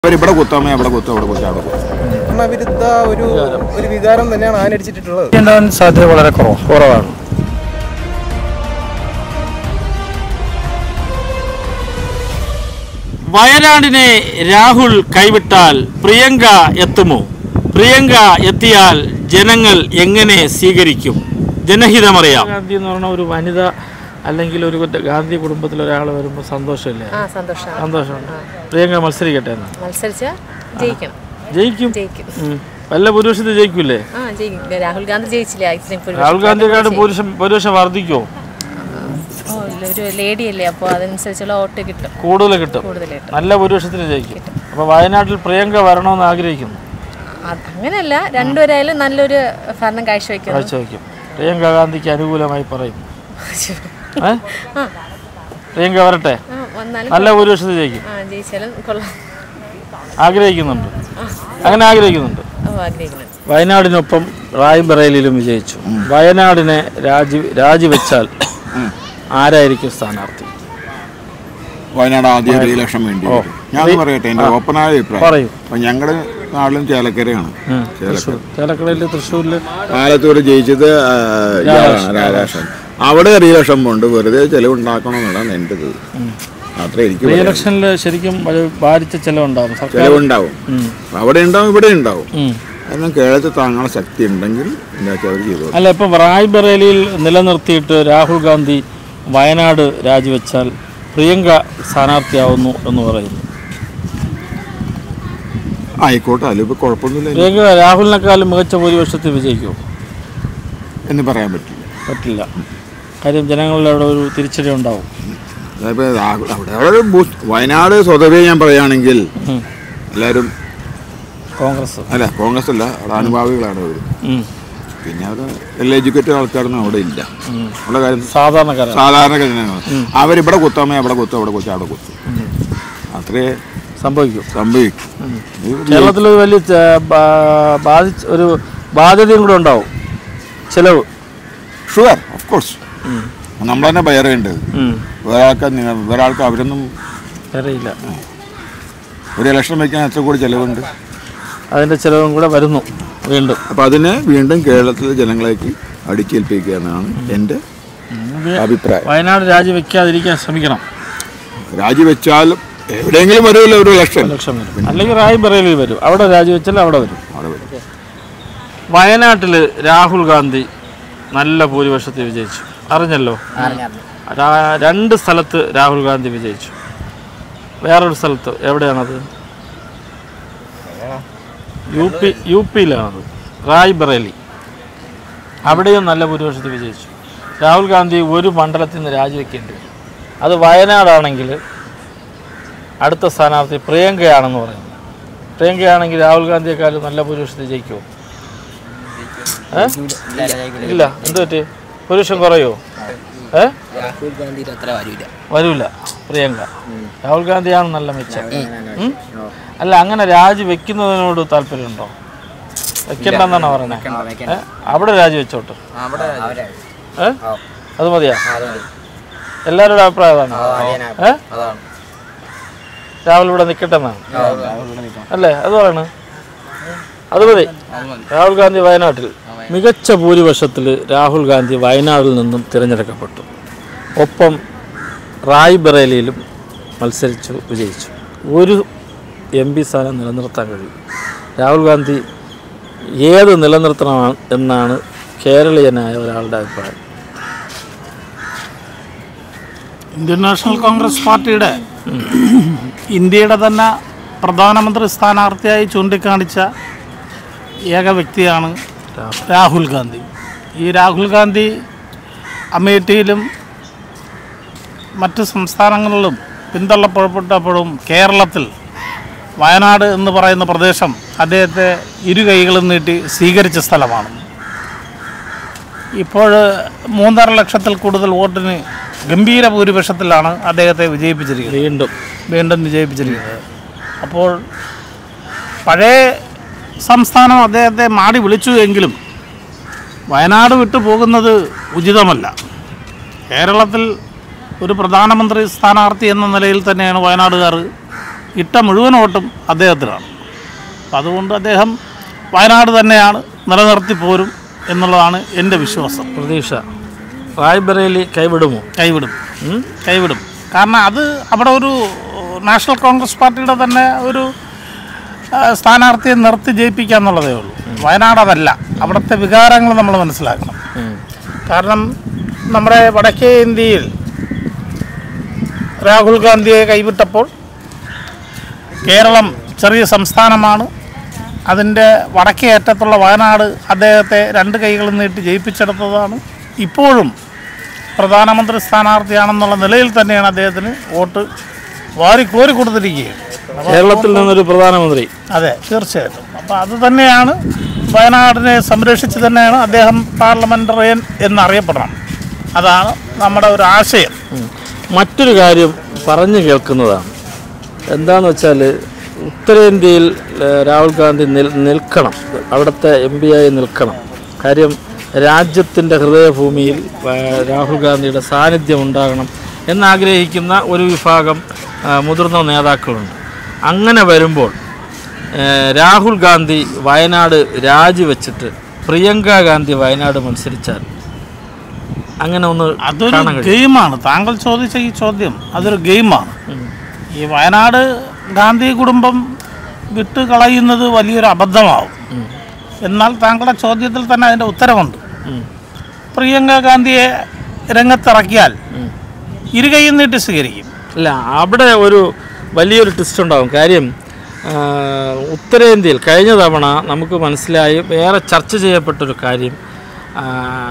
അവരിവിടെ കുത്താമേ അവിടെ കുത്തും അവിടെ കുത്തും അവിടെ കുത്തും ഭരണവിരുദ്ധ ഒരു ഒരു വികാരം തന്നെയാണ് ആനടിച്ചിട്ടുള്ളത് ഉണ്ടാവാൻ സാധ്യത വളരെ കുറവ് കുറവാണ് വയനാടിനെ രാഹുൽ കൈവിട്ടാൽ പ്രിയങ്ക എത്തുമോ പ്രിയങ്ക എത്തിയാൽ ജനങ്ങൾ എങ്ങനെ സ്വീകരിക്കും ജനഹിതമറിയാം ഗാന്ധി എന്ന് പറഞ്ഞ ഒരു വനിത അല്ലെങ്കിൽ ഒരു ഗാന്ധി കുടുംബത്തിൽ ഒരാൾ വരുമ്പോൾ സന്തോഷമില്ലേ ആ സന്തോഷമാണ് സന്തോഷമുണ്ട് പ്രിയങ്ക മത്സരിക്കട്ടെ എന്ന് മത്സരിച്ച ജയിക്കണം ജയിക്കും ജയിക്കും ഉം. വല്ല പുരുഷത്തിൽ ജയിക്കൂലേ ആ ജയിക്കും രാഹുൽ ഗാന്ധി ജയിച്ചില്ലേ ഇത്രയും പുരുഷൻ. രാഹുൽ ഗാന്ധിയെക്കാട്ട് പുരുഷൻ പുരുഷൻ വർദ്ധിക്കുമോ ഓ, ഒരു ലേഡി അല്ലേ അപ്പോൾ അതനുസരിച്ചുള്ള വോട്ട് കിട്ടും കൂടുതൽ കിട്ടും കൂടുതൽ കിട്ടും നല്ല പുരുഷത്തിന് ജയിക്കും അപ്പോൾ വയനാട്ടിൽ പ്രിയങ്ക വരണമെന്ന് ആഗ്രഹിക്കുന്നു അത് അങ്ങനെയല്ല രണ്ടുപേരായാലും നല്ലൊരു ഭരണം കാഴ്ചവെക്കുന്നു കാഴ്ചവെക്കും പ്രിയങ്ക ഗാന്ധിക്ക് അനുകൂലമായി പറയും ഏ? ആ പ്രിയങ്ക വരട്ടെ ആ വന്നാലും നല്ല ഭൂരിപക്ഷത്തിൽ ജയിക്കും ആ ജയിച്ചാലും കൊള്ളാം ആഗ്രഹിക്കുന്നുണ്ട് അങ്ങനെ ആഗ്രഹിക്കുന്നുണ്ട് ഓ ആഗ്രഹിക്കുന്നുണ്ട് വയനാടിനൊപ്പം റായ്ബറേലിയിലും വിജയിച്ചു വയനാടിനെ രാജി രാജിവെച്ചാൽ ആരായിരിക്കും സ്ഥാനാർത്ഥി വയനാട് ആദ്യം റീ ലക്ഷം വേണ്ടി വരും. ഞാൻ ഒന്ന് പറയട്ടെ എൻ്റെ ഓപ്പണായ അഭിപ്രായം പറയൂ അപ്പം ഞങ്ങളുടെ നാട്ടിലും ചേലക്കരയാണ് ചേലക്കര ചേലക്കടയിൽ തൃശ്ശൂരിൽ ആലത്തൂർ ജയിച്ചത് ആ, ഇയാളാണ് രാധാകൃഷ്ണൻ അവിടെ റീ ലക്ഷം കൊണ്ട് വെറുതെ ചെലവുണ്ടാക്കണമെന്നുള്ളതാണ് എൻ്റെ ഇത് മാത്രമേ എനിക്ക് റീ പറയാൻ- ഇലക്ഷനിൽ ശരിക്കും ഒരു ഭാരിച്ച ചെലവുണ്ടാകും സർക്കാർ ചെലവുണ്ടാവും ഉം. അവിടെ ഉണ്ടാവും ഇവിടെ ഉണ്ടാവും ഉം. എന്നാൽ കേരളത്തിൽ താങ്കളുടെ ശക്തി ഉണ്ടെങ്കിൽ എന്താ അവർ ചെയ്തു അല്ല ഇപ്പം റായ്ബറേലിയിൽ നിലനിർത്തിയിട്ട് രാഹുൽ ഗാന്ധി വയനാട് രാജിവെച്ചാൽ പ്രിയങ്ക സ്ഥാനാർത്ഥിയാവുന്നു എന്ന് പറയുന്നു ആയിക്കോട്ടെ അതിലിപ്പോൾ കുഴപ്പമൊന്നുമില്ല പ്രിയങ്ക രാഹുലിനെക്കാളും മികച്ച ഭൂരിപക്ഷത്തിൽ വിജയിക്കുമോ എന്ന് പറയാൻ പറ്റില്ല പറ്റില്ല കാര്യം ജനങ്ങളുടെ അവിടെ ഒരു തിരിച്ചടി ഉണ്ടാവും അതായത് രാഹുൽ അവിടെ അവിടെ ഒരു ബൂസ്റ്റ് വയനാട് സ്വതവേ ഞാൻ പറയുകയാണെങ്കിൽ ഉം. എല്ലാവരും കോൺഗ്രസ് അല്ല കോൺഗ്രസ് അല്ല അവിടെ അനുഭാവികളാണ് അവർ ഉം. പിന്നെ അവിടെ വെൽ എഡ്യൂക്കേറ്റഡ് ആൾക്കാരൊന്നും അവിടെ ഇല്ല ഉള്ള കാര്യം സാധാരണക്കാരാണ് സാധാരണ ജനങ്ങളാണ് അവരിവിടെ കുത്താമേ അവിടെ കുത്തും അവിടെ കുത്തും അവിടെ കുത്തും അത്രേ സംഭവിക്കും സംഭവിക്കും ഇത് കേരളത്തിൽ ഒരു വലിയ ച- ബാ- ബാധിച്ച ഒരു ബാധ്യതയും കൂടെ ഉണ്ടാവും ചിലവ് ഷുവർ ഓഫ് കോഴ്സ് നമ്മൾ തന്നെ ബയർ ചെയ്യേണ്ടത് ഉം. വേറെ ആൾക്കാർ നിങ്ങൾ വേറെ ആൾക്ക് അവരൊന്നും അറിയില്ല ഒരു ഇലക്ഷൻ വയ്ക്കാൻ എത്ര കൂടി ചിലവുണ്ട് അതിൻ്റെ ചിലവും കൂടെ വരുന്നു വീണ്ടും അപ്പോൾ അതിനെ വീണ്ടും കേരളത്തിലെ ജനങ്ങളേക്ക് അടിച്ചേൽപ്പിക്കുക എന്നാണ് എൻ്റെ അഭിപ്രായം വയനാട് രാജിവെക്കാതിരിക്കാൻ ശ്രമിക്കണം രാജിവെച്ചാലും എവിടെയെങ്കിലും വരുമല്ലോ ഒരു ഇലക്ഷൻ ലക്ഷം വരും അല്ലെങ്കിൽ റായ്ബറേലിൽ വരും അവിടെ രാജിവെച്ചാൽ അവിടെ വരും അവിടെ വരും വയനാട്ടിൽ രാഹുൽ ഗാന്ധി നല്ല ഭൂരിപക്ഷത്തിൽ വിജയിച്ചു അറിഞ്ഞല്ലോ രാ- രണ്ട് സ്ഥലത്ത് രാഹുൽ ഗാന്ധി വിജയിച്ചു വേറൊരു സ്ഥലത്ത് എവിടെയാണത് യു പി യു പിയിലാണത് റായ്ബറേലി അവിടെയും നല്ല ഭൂരിപക്ഷത്തിൽ വിജയിച്ചു രാഹുൽ ഗാന്ധി ഒരു മണ്ഡലത്തിൽ നിന്ന് രാജിവെക്കേണ്ടി വരും അത് വയനാടാണെങ്കിൽ അടുത്ത സ്ഥാനാർത്ഥി പ്രിയങ്കയാണെന്ന് പറയുന്നു പ്രിയങ്കയാണെങ്കിൽ രാഹുൽ ഗാന്ധിയെക്കാളും നല്ല ഭൂരിപക്ഷത്തിൽ ജയിക്കുമോ ഏ? ഇല്ല എന്ത് പറ്റി പുരുഷൻ കുറയോ ഏ രാഹുൽ ഗാന്ധിയുടെ അത്ര വരില്ല വരൂല പ്രിയങ്ക രാഹുൽ ഗാന്ധിയാണ് നല്ല മെച്ചം ഉം? അല്ല അങ്ങനെ രാജി വെക്കുന്നതിനോട് താല്പര്യമുണ്ടോ വെക്കണ്ടെന്നാണ് പറയണേ ഏ? അവിടെ രാജി വെച്ചോട്ടെ അവരെ ഏ അത് മതിയാ എല്ലാവരുടെ അഭിപ്രായം അതാണ് ഏ അതാണ് രാഹുൽ ഇവിടെ നിൽക്കട്ടെ എന്നാണ് അല്ലേ അത് പറയണ അത് മതി രാഹുൽ ഗാന്ധി വയനാട്ടിൽ മികച്ച ഭൂരിപക്ഷത്തിൽ രാഹുൽ ഗാന്ധി വയനാട്ടിൽ നിന്നും തിരഞ്ഞെടുക്കപ്പെട്ടു ഒപ്പം റായ്ബറേലിയിലും മത്സരിച്ചു വിജയിച്ചു ഒരു എം പി സ്ഥാനം നിലനിർത്താൻ കഴിയും രാഹുൽ ഗാന്ധി ഏത് നിലനിർത്തണം എന്നാണ് കേരളീയനായ ഒരാളുടെ അഭിപ്രായം ഇന്ത്യൻ നാഷണൽ കോൺഗ്രസ് പാർട്ടിയുടെ ഇന്ത്യയുടെ തന്നെ പ്രധാനമന്ത്രി സ്ഥാനാർത്ഥിയായി ചൂണ്ടിക്കാണിച്ച ഏക വ്യക്തിയാണ് രാഹുൽ ഗാന്ധി ഈ രാഹുൽ ഗാന്ധി അമേഠിയിലും മറ്റ് സംസ്ഥാനങ്ങളിലും പിന്തള്ളപ്പെടപ്പെട്ടപ്പോഴും കേരളത്തിൽ വയനാട് എന്ന് പറയുന്ന പ്രദേശം അദ്ദേഹത്തെ ഇരു കൈകളും നീട്ടി സ്വീകരിച്ച സ്ഥലമാണ് ഇപ്പോൾ മൂന്നര ലക്ഷത്തിൽ കൂടുതൽ വോട്ടിന് ഗംഭീര ഭൂരിപക്ഷത്തിലാണ് അദ്ദേഹത്തെ വിജയിപ്പിച്ചിരിക്കുന്നത് വീണ്ടും വീണ്ടും വിജയിപ്പിച്ചിരിക്കുന്നത് അപ്പോൾ പഴയ സംസ്ഥാനം അദ്ദേഹത്തെ മാടി വിളിച്ചു എങ്കിലും വയനാട് വിട്ടു പോകുന്നത് ഉചിതമല്ല കേരളത്തിൽ ഒരു പ്രധാനമന്ത്രി സ്ഥാനാർത്ഥി എന്ന നിലയിൽ തന്നെയാണ് വയനാടുകാർ ഇട്ട മുഴുവൻ വോട്ടും അദ്ദേഹത്തിനാണ് അപ്പം അതുകൊണ്ട് അദ്ദേഹം വയനാട് തന്നെയാണ് നിലനിർത്തി പോരും എന്നുള്ളതാണ് എൻ്റെ വിശ്വാസം പ്രതീക്ഷ റായ്ബറേലി കൈവിടുമോ കൈവിടും കൈവിടും കാരണം അത് അവിടെ ഒരു നാഷണൽ കോൺഗ്രസ് പാർട്ടിയുടെ തന്നെ ഒരു ആ, സ്ഥാനാർത്ഥിയെ നിർത്തി ജയിപ്പിക്കുക എന്നുള്ളതേ ഉള്ളൂ വയനാട് അതല്ല അവിടുത്തെ വികാരങ്ങൾ നമ്മൾ മനസ്സിലാക്കണം കാരണം നമ്മുടെ വടക്കേ ഇന്ത്യയിൽ രാഹുൽ ഗാന്ധിയെ കൈവിട്ടപ്പോൾ കേരളം ചെറിയ സംസ്ഥാനമാണ് അതിൻ്റെ വടക്കേ അറ്റത്തുള്ള വയനാട് അദ്ദേഹത്തെ രണ്ട് കൈകളും നീട്ടി ജയിപ്പിച്ചെടുത്തതാണ് ഇപ്പോഴും പ്രധാനമന്ത്രി സ്ഥാനാർത്ഥിയാണെന്നുള്ള നിലയിൽ തന്നെയാണ് അദ്ദേഹത്തിന് വോട്ട് വാരി കോരി കൊടുത്തിരിക്കുകയും അപ്പോൾ കേരളത്തിൽ നിന്നൊരു പ്രധാനമന്ത്രി അതെ തീർച്ചയായിട്ടും അപ്പോൾ അത് തന്നെയാണ് വയനാടിനെ സംരക്ഷിച്ച് തന്നെയാണ് അദ്ദേഹം പാർലമെൻ്ററിയൻ എന്നറിയപ്പെടണം അതാണ് നമ്മുടെ ഒരു ആശയം മറ്റൊരു കാര്യം പറഞ്ഞു കേൾക്കുന്നതാണ് എന്താന്ന് വെച്ചാൽ ഉത്തരേന്ത്യയിൽ ഏഹ്, രാഹുൽ ഗാന്ധി നിൽ നിൽക്കണം അവിടുത്തെ എം പി ആയി നിൽക്കണം കാര്യം രാജ്യത്തിൻ്റെ ഹൃദയഭൂമിയിൽ ഏഹ്, രാഹുൽ ഗാന്ധിയുടെ സാന്നിധ്യം ഉണ്ടാകണം എന്നാഗ്രഹിക്കുന്ന ഒരു വിഭാഗം ആ, മുതിർന്ന നേതാക്കളുണ്ട് അങ്ങനെ വരുമ്പോൾ ഏഹ്, രാഹുൽ ഗാന്ധി വയനാട് രാജിവെച്ചിട്ട് പ്രിയങ്ക ഗാന്ധി വയനാട് മത്സരിച്ചാൽ അങ്ങനെ ഒന്ന് അതൊരു കാണാൻ കഴിയും ഗെയിമാണ് താങ്കൾ ചോദിച്ച ഈ ചോദ്യം അതൊരു ഗെയിമാണ് ഈ വയനാട് ഗാന്ധി കുടുംബം വിട്ട് കളയുന്നത് വലിയൊരു അബദ്ധമാവും എന്നാൽ താങ്കളുടെ ചോദ്യത്തിൽ തന്നെ അതിൻ്റെ ഉത്തരവുണ്ട് പ്രിയങ്ക ഗാന്ധിയെ രംഗത്തിറക്കിയാൽ ഇരുകൈയും നീട്ടി സ്വീകരിക്കും അല്ല അവിടെ ഒരു വലിയൊരു ട്വിസ്റ്റ് ഉണ്ടാകും കാര്യം ആ, ഉത്തരേന്ത്യയിൽ കഴിഞ്ഞ തവണ നമുക്ക് മനസ്സിലായി വേറെ ചർച്ച ചെയ്യപ്പെട്ടൊരു കാര്യം ആ,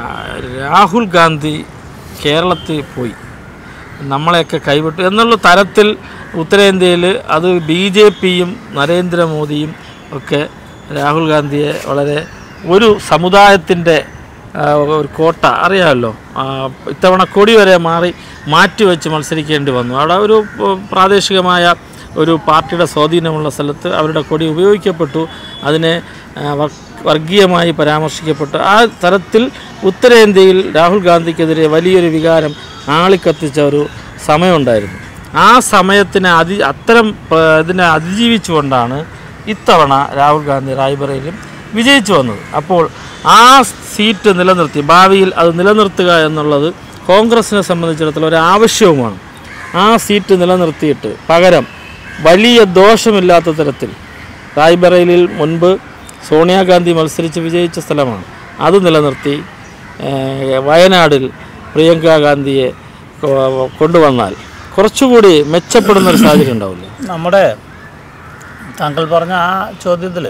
രാഹുൽ ഗാന്ധി കേരളത്തിൽ പോയി നമ്മളെയൊക്കെ കൈവിട്ടു എന്നുള്ള തരത്തിൽ ഉത്തരേന്ത്യയിൽ അത് ബി ജെ പിയും നരേന്ദ്രമോദിയും ഒക്കെ രാഹുൽ ഗാന്ധിയെ വളരെ ഒരു സമുദായത്തിൻ്റെ ആ, ഒരു കോട്ട അറിയാമല്ലോ ആ, ഇത്തവണ കൊടി വരെ മാറി മാറ്റിവെച്ച് മത്സരിക്കേണ്ടി വന്നു അവിടെ ഒരു ഉം, പ്രാദേശികമായ ഒരു പാർട്ടിയുടെ സ്വാധീനമുള്ള സ്ഥലത്ത് അവരുടെ കൊടി ഉപയോഗിക്കപ്പെട്ടു അതിനെ ആ, വർ- വർഗീയമായി പരാമർശിക്കപ്പെട്ടു ആ തരത്തിൽ ഉത്തരേന്ത്യയിൽ രാഹുൽ ഗാന്ധിക്കെതിരെ വലിയൊരു വികാരം ആളിക്കത്തിച്ച ഒരു സമയമുണ്ടായിരുന്നു ആ സമയത്തിനെ അതി അത്തരം ആ, ഇതിനെ അതിജീവിച്ചുകൊണ്ടാണ് ഇത്തവണ രാഹുൽ ഗാന്ധി റായ്ബറയിലും വിജയിച്ചു വന്നത് അപ്പോൾ ആ സീറ്റ് നിലനിർത്തി ഭാവിയിൽ അത് നിലനിർത്തുക എന്നുള്ളത് കോൺഗ്രസിനെ സംബന്ധിച്ചിടത്തോളം ഒരു ആവശ്യവുമാണ് ആ സീറ്റ് നിലനിർത്തിയിട്ട് പകരം വലിയ ദോഷമില്ലാത്ത തരത്തിൽ റായ്ബറേലിയിൽ മുൻപ് സോണിയാഗാന്ധി മത്സരിച്ച് വിജയിച്ച സ്ഥലമാണ് അത് നിലനിർത്തി ഏഹ്, വയനാടിൽ പ്രിയങ്ക ഗാന്ധിയെ കൊ- കൊണ്ടുവന്നാൽ കുറച്ചുകൂടി മെച്ചപ്പെടുന്ന ഒരു സാഹചര്യം ഉണ്ടാവില്ല നമ്മുടെ താങ്കൾ പറഞ്ഞ ആ ചോദ്യത്തിൽ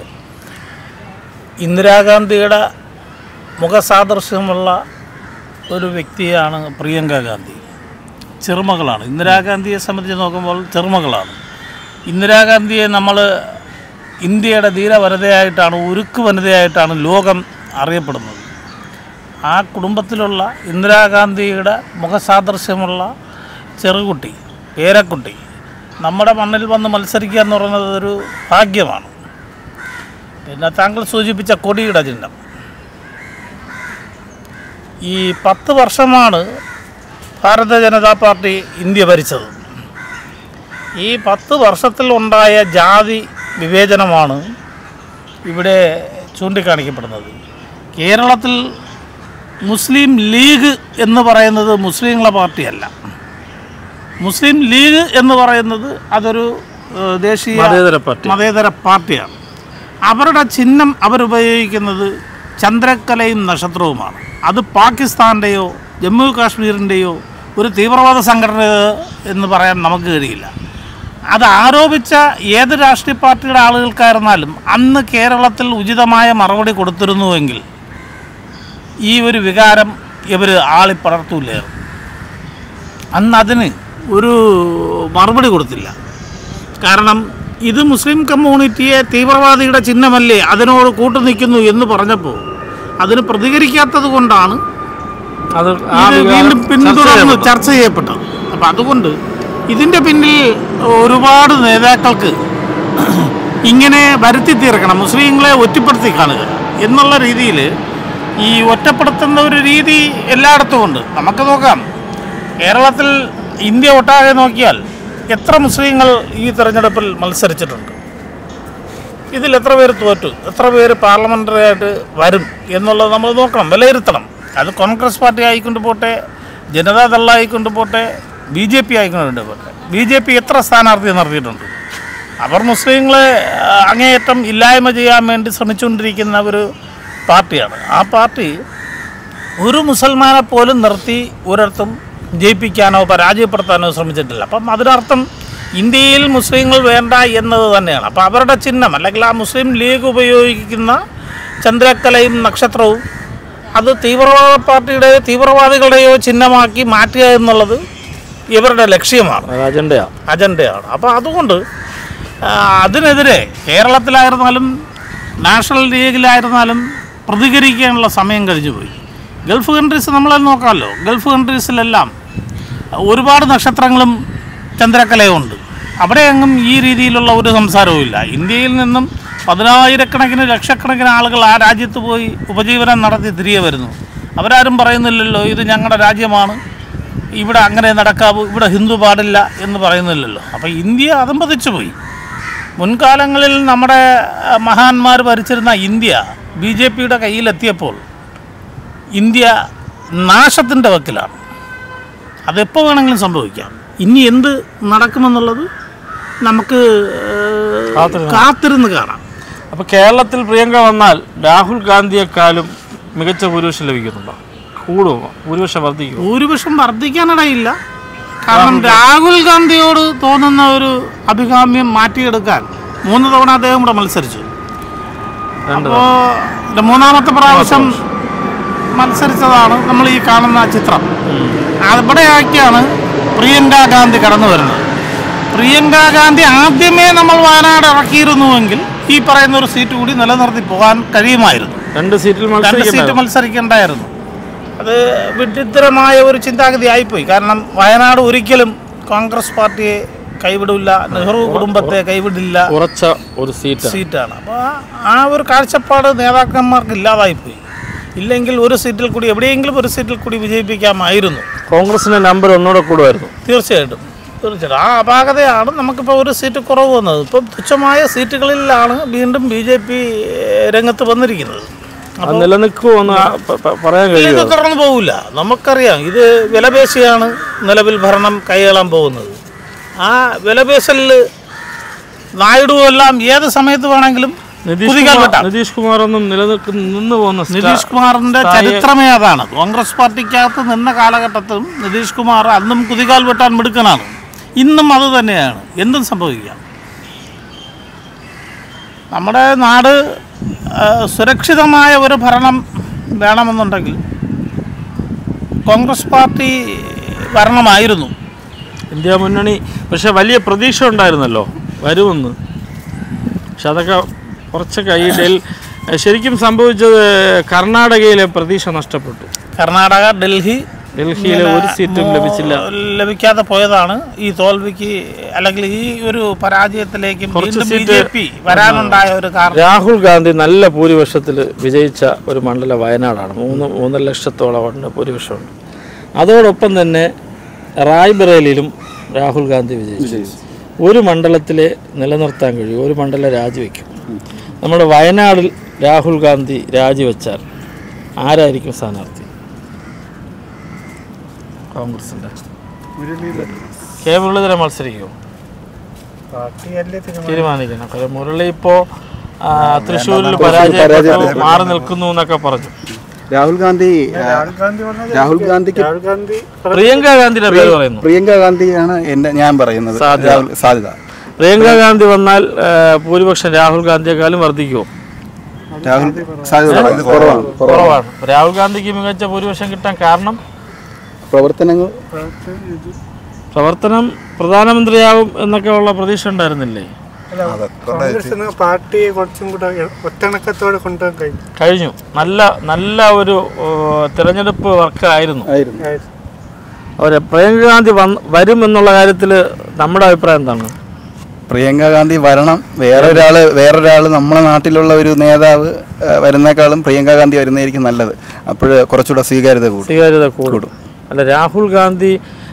ഇന്ദിരാഗാന്ധിയുടെ മുഖസാദൃശ്യമുള്ള ഒരു വ്യക്തിയാണ് പ്രിയങ്ക ഗാന്ധി ചെറുമകളാണ് ഇന്ദിരാഗാന്ധിയെ സംബന്ധിച്ച് നോക്കുമ്പോൾ ചെറുമകളാണ് ഇന്ദിരാഗാന്ധിയെ നമ്മൾ ഇന്ത്യയുടെ ധീര വനിതയായിട്ടാണ് ഉരുക്ക് വനിതയായിട്ടാണ് ലോകം അറിയപ്പെടുന്നത് ആ കുടുംബത്തിലുള്ള ഇന്ദിരാഗാന്ധിയുടെ മുഖസാദൃശ്യമുള്ള ചെറുകുട്ടി പേരക്കുട്ടി നമ്മുടെ മണ്ണിൽ വന്ന് മത്സരിക്കുക എന്ന് പറയുന്നത് ഒരു ഭാഗ്യമാണ് പിന്നെ താങ്കൾ സൂചിപ്പിച്ച കൊടിയുടെ ചിഹ്നം ഈ പത്ത് വർഷമാണ് ഭാരതീയ ജനതാ പാർട്ടി ഇന്ത്യ ഭരിച്ചത് ഈ പത്ത് വർഷത്തിൽ ഉണ്ടായ ജാതി വിവേചനമാണ് ഇവിടെ ചൂണ്ടിക്കാണിക്കപ്പെടുന്നത് കേരളത്തിൽ മുസ്ലിം ലീഗ് എന്ന് പറയുന്നത് മുസ്ലിങ്ങളെ പാർട്ടിയല്ല മുസ്ലിം ലീഗ് എന്ന് പറയുന്നത് അതൊരു ഏഹ്, ദേശീയ മതേതര പാർട്ടി മതേതര പാർട്ടിയാണ് അവരുടെ ചിഹ്നം അവരുപയോഗിക്കുന്നത് ചന്ദ്രക്കലയും നക്ഷത്രവുമാണ് അത് പാകിസ്ഥാൻ്റെയോ ജമ്മു കാശ്മീരിൻ്റെയോ ഒരു തീവ്രവാദ സംഘടന എന്ന് പറയാൻ നമുക്ക് കഴിയില്ല അത് ആരോപിച്ച ഏത് രാഷ്ട്രീയ പാർട്ടിയുടെ ആളുകൾക്കായിരുന്നാലും അന്ന് കേരളത്തിൽ ഉചിതമായ മറുപടി കൊടുത്തിരുന്നുവെങ്കിൽ ഈ ഒരു വികാരം ഇവർ ആളിപ്പടർത്തൂലായിരുന്നു അന്ന് അതിന് ഒരു മറുപടി കൊടുത്തില്ല കാരണം ഇത് മുസ്ലിം കമ്മ്യൂണിറ്റിയെ തീവ്രവാദിയുടെ ചിഹ്നമല്ലേ അതിനോട് കൂട്ടുനിൽക്കുന്നു എന്ന് പറഞ്ഞപ്പോൾ അതിന് പ്രതികരിക്കാത്തത് കൊണ്ടാണ് അത് ആ ഇത് വികാരം വീണ്ടും ചർച്ച പിന്തുടർന്ന് ചെയ്യപ്പെട്ടു. ചർച്ച ചെയ്യപ്പെട്ടത് അപ്പം അതുകൊണ്ട് ഇതിൻ്റെ പിന്നിൽ ഒരുപാട് നേതാക്കൾക്ക് ഇങ്ങനെ വരുത്തി തീർക്കണം മുസ്ലിങ്ങളെ ഒറ്റപ്പെടുത്തി കാണുക എന്നുള്ള രീതിയിൽ ഈ ഒറ്റപ്പെടുത്തുന്ന ഒരു രീതി എല്ലായിടത്തും ഉണ്ട് നമുക്ക് നോക്കാം കേരളത്തിൽ ഇന്ത്യ ഒട്ടാകെ നോക്കിയാൽ എത്ര മുസ്ലിങ്ങൾ ഈ തെരഞ്ഞെടുപ്പിൽ മത്സരിച്ചിട്ടുണ്ട് ഇതിൽ എത്ര പേര് തോറ്റു എത്ര പേര് പാർലമെൻ്ററി ആയിട്ട് വരും എന്നുള്ളത് നമ്മൾ നോക്കണം വിലയിരുത്തണം അത് കോൺഗ്രസ് പാർട്ടി ആയിക്കൊണ്ട് പോട്ടെ ജനതാദൾ ആയിക്കൊണ്ട് പോട്ടെ ബി ജെ പി ആയിക്കൊണ്ട് പോട്ടെ ബി ജെ പി എത്ര സ്ഥാനാർത്ഥി നിർത്തിയിട്ടുണ്ട് അവർ മുസ്ലിങ്ങളെ ആ, അങ്ങേയറ്റം ഇല്ലായ്മ ചെയ്യാൻ വേണ്ടി ശ്രമിച്ചുകൊണ്ടിരിക്കുന്ന ഒരു പാർട്ടിയാണ് ആ പാർട്ടി ഒരു മുസൽമാനെ പോലും നിർത്തി ഒരിടത്തും ജയിപ്പിക്കാനോ പരാജയപ്പെടുത്താനോ ശ്രമിച്ചിട്ടില്ല അപ്പം അതിനർത്ഥം ഇന്ത്യയിൽ മുസ്ലിങ്ങൾ വേണ്ട എന്നത് തന്നെയാണ് അപ്പോൾ അവരുടെ ചിഹ്നം അല്ലെങ്കിൽ ആ മുസ്ലിം ലീഗ് ഉപയോഗിക്കുന്ന ചന്ദ്രക്കലയും നക്ഷത്രവും അത് തീവ്രവാദ പാർട്ടിയുടെയോ തീവ്രവാദികളുടെയോ ചിഹ്നമാക്കി മാറ്റുക എന്നുള്ളത് ഇവരുടെ ലക്ഷ്യമാണ് അത് അജണ്ടയാണ് അജണ്ടയാണ് അപ്പോൾ അതുകൊണ്ട് ആ, അതിനെതിരെ കേരളത്തിലായിരുന്നാലും നാഷണൽ ലീഗിലായിരുന്നാലും പ്രതികരിക്കാനുള്ള സമയം കഴിഞ്ഞു പോയി ഗൾഫ് കൺട്രീസ് നമ്മളെ നോക്കാമല്ലോ ഗൾഫ് കൺട്രീസിലെല്ലാം ഒരുപാട് നക്ഷത്രങ്ങളും ചന്ദ്രക്കലയും ഉണ്ട് അവിടെ എങ്ങും ഈ രീതിയിലുള്ള ഒരു സംസാരവും ഇല്ല ഇന്ത്യയിൽ നിന്നും പതിനായിരക്കണക്കിന് ലക്ഷക്കണക്കിന് ആളുകൾ ആ രാജ്യത്ത് പോയി ഉപജീവനം നടത്തി തിരികെ വരുന്നു അവരാരും പറയുന്നില്ലല്ലോ ഇത് ഞങ്ങളുടെ രാജ്യമാണ് ഇവിടെ അങ്ങനെ നടക്കാവൂ ഇവിടെ ഹിന്ദു പാടില്ല എന്ന് പറയുന്നില്ലല്ലോ അപ്പോൾ ഇന്ത്യ അതമ്പതിച്ചു പോയി മുൻകാലങ്ങളിൽ നമ്മുടെ ആ, മഹാന്മാർ ഭരിച്ചിരുന്ന ഇന്ത്യ ബി ജെ പിയുടെ കയ്യിലെത്തിയപ്പോൾ ഇന്ത്യ നാശത്തിൻ്റെ വക്കിലാണ് അതെപ്പോൾ വേണമെങ്കിലും സംഭവിക്കാം ഇനി എന്ത് നടക്കുമെന്നുള്ളത് നമുക്ക് ഏഹ്, കാത്തിരുന്ന് കാത്തിരുന്ന് കാണാം അപ്പോൾ കേരളത്തിൽ പ്രിയങ്ക വന്നാൽ രാഹുൽ ഗാന്ധിയെക്കാളും മികച്ച ഭൂരിപക്ഷം ലഭിക്കുന്നുണ്ടോ കൂടുമോ ഭൂരിപക്ഷം വർദ്ധിക്കുമോ ഭൂരിപക്ഷം വർദ്ധിക്കാനിടയില്ല കാരണം രാഹുൽ ഗാന്ധിയോട് തോന്നുന്ന ഒരു അഭികാമ്യം മാറ്റിയെടുക്കാൻ മൂന്ന് തവണ അദ്ദേഹം ഇവിടെ മത്സരിച്ചു രണ്ട് അപ്പോൾ മൂന്നാമത്തെ പ്രാവശ്യം മത്സരിച്ചതാണ് നമ്മൾ ഈ കാണുന്ന ചിത്രം അവിടെയാക്കിയാണ് പ്രിയങ്ക ഗാന്ധി കടന്നു വരുന്നത് പ്രിയങ്ക ഗാന്ധി ആദ്യമേ നമ്മൾ വയനാട് ഇറക്കിയിരുന്നുവെങ്കിൽ ഈ പറയുന്ന ഒരു സീറ്റ് കൂടി നിലനിർത്തി പോകാൻ കഴിയുമായിരുന്നു രണ്ട് സീറ്റിൽ രണ്ട് സീറ്റ് മത്സരിക്കുന്നുണ്ട് മത്സരിക്കേണ്ടായിരുന്നു അത് വിഡിത്തരമായ ഒരു ചിന്താഗതി ആയിപ്പോയി കാരണം വയനാട് ഒരിക്കലും കോൺഗ്രസ് പാർട്ടിയെ കൈവിടില്ല നെഹ്റു കുടുംബത്തെ കൈവിടില്ല ഉറച്ച ഒരു സീറ്റ് സീറ്റാണ് അപ്പോൾ ആ ഒരു കാഴ്ചപ്പാട് നേതാക്കന്മാർക്ക് ഇല്ലാതായിപ്പോയി ഇല്ലെങ്കിൽ ഒരു സീറ്റിൽ കൂടി എവിടെയെങ്കിലും ഒരു സീറ്റിൽ കൂടി വിജയിപ്പിക്കാമായിരുന്നു കോൺഗ്രസിന്റെ നമ്പർ ഒന്നുകൂടെ കൂടുമായിരുന്നു തീർച്ചയായിട്ടും തീർച്ചയായിട്ടും ആ അപാകതയാണ് നമുക്കിപ്പോൾ ഒരു സീറ്റ് കുറവ് വന്നത് ഇപ്പം തുച്ഛമായ സീറ്റുകളിലാണ് വീണ്ടും ബി ജെ പി രംഗത്ത് വന്നിരിക്കുന്നത് അത് നിലനിൽക്കുമോ എന്ന് ആ പ- പ- പറയാൻ ഇത് കഴിയുമോ തുടർന്ന് പോകില്ല നമുക്കറിയാം ഇത് വിലപേശിയാണ് നിലവിൽ ഭരണം കൈയാളാൻ പോകുന്നത് ആ വിലപേശലിൽ നായിഡുവും എല്ലാം ഏത് സമയത്ത് വേണമെങ്കിലും നിതീഷ് കുതികാൽ കുമാർ വെട്ടാം നിതീഷ് കുമാറൊന്നും നിലനിൽക്കുന്ന നിന്ന് പോകുന്ന സ്റ്റാ- നിതീഷ് കുമാറിന്റെ സ്ഥായി- ചരിത്രമേ അതാണ് കോൺഗ്രസ് പാർട്ടിക്കകത്ത് നിന്ന കാലഘട്ടത്തിലും നിതീഷ് കുമാർ അന്നും കുതികാൽ വെട്ടാൻ മിടുക്കനാണ് ഇന്നും അത് തന്നെയാണ് എന്തും സംഭവിക്കാം നമ്മുടെ നാട് ആ, സുരക്ഷിതമായ ഒരു ഭരണം വേണമെന്നുണ്ടെങ്കിൽ കോൺഗ്രസ് പാർട്ടി ഭരണമായിരുന്നു ഇന്ത്യ മുന്നണി പക്ഷെ വലിയ പ്രതീക്ഷ ഉണ്ടായിരുന്നല്ലോ വരുമെന്ന് പക്ഷെ അതൊക്കെ കുറച്ച് കൈയിടയിൽ ശരിക്കും സംഭവിച്ചത് കർണാടകയിലെ പ്രതീക്ഷ നഷ്ടപ്പെട്ടു കർണാടക ഡൽഹി ഡൽഹിയിലെ ഒരു സീറ്റും ലഭിച്ചില്ല ലഭിക്കാതെ പോയതാണ് ഈ തോൽവിക്ക് അല്ലെങ്കിൽ ഈ ഒരു പരാജയത്തിലേക്ക് കുറച്ച് വീണ്ടും ബി സീറ്റ് ജെ പി വരാനുണ്ടായ ഒരു കാരണം രാഹുൽ ഗാന്ധി നല്ല ഭൂരിപക്ഷത്തിൽ വിജയിച്ച ഒരു മണ്ഡലം വയനാടാണ് മൂന്ന് മൂന്നര ലക്ഷത്തോളം ഉണ്ട് ഭൂരിപക്ഷമുണ്ട് അതോടൊപ്പം തന്നെ റായ്ബറേലിയിലും രാഹുൽ ഗാന്ധി വിജയിച്ചു ഒരു മണ്ഡലത്തിലെ നിലനിർത്താൻ കഴിയും ഒരു മണ്ഡലം രാജിവെക്കും നമ്മുടെ വയനാടിൽ രാഹുൽ ഗാന്ധി രാജിവെച്ചാൽ ആരായിരിക്കും സ്ഥാനാർത്ഥി കോൺഗ്രസിൻ്റെ കെ മുരളീധരൻ മത്സരിക്കുമോ തീരുമാനിക്കണം കാര്യം മുരളി ഇപ്പോ ആ, തൃശ്ശൂരിൽ പരാജയപ്പെട്ടു മാറി നിൽക്കുന്നു എന്നൊക്കെ പറഞ്ഞു രാഹുൽ ഗാന്ധി രാഹുൽ ഗാന്ധിക്ക് പ്രിയങ്ക ഗാന്ധിയുടെ പേര് പറയുന്നു പ്രിയങ്ക ഗാന്ധിയാണ് എന്റെ ഞാൻ പറയുന്നത് സാധ്യത. രാഹുൽ- സാധ്യത പ്രിയങ്ക ഗാന്ധി വന്നാൽ ആ, ഭൂരിപക്ഷം രാഹുൽ ഗാന്ധിയെക്കാളും വർദ്ധിക്കുമോ രാഹുൽ സാധ്യത കുറവാണ് കുറവാണ്. കുറവാണ് രാഹുൽ ഗാന്ധിക്ക് മികച്ച ഭൂരിപക്ഷം കിട്ടാൻ കാരണം പ്രവർത്തനങ്ങൾ പ്രവർത്തനം പ്രധാനമന്ത്രിയാവും എന്നൊക്കെ ഉള്ള പ്രതീക്ഷ ഉണ്ടായിരുന്നില്ലേ കോൺഗ്രസിന് പാർട്ടിയെ കുറച്ചും കൂടെ ഒത്തിണക്കത്തോടെ കൊണ്ടുപോകാൻ കഴിഞ്ഞു കഴിഞ്ഞു നല്ല നല്ല ഒരു ഓ, തിരഞ്ഞെടുപ്പ് വർക്കായിരുന്നു ആയിരുന്നു അവരെ പ്രിയങ്ക ഗാന്ധി വന്ന് വരും എന്നുള്ള കാര്യത്തിൽ നമ്മുടെ അഭിപ്രായം എന്താണ് പ്രിയങ്ക ഗാന്ധി വരണം വേറൊരാള് വേറൊരാള് നമ്മുടെ നാട്ടിലുള്ള ഒരു നേതാവ് ആ, വരുന്നേക്കാളും പ്രിയങ്ക ഗാന്ധി വരുന്നതായിരിക്കും നല്ലത് അപ്പോൾ കുറച്ചുകൂടെ സ്വീകാര്യത കൂടും സ്വീകാര്യത കൂടും അല്ല രാഹുൽ ഗാന്ധി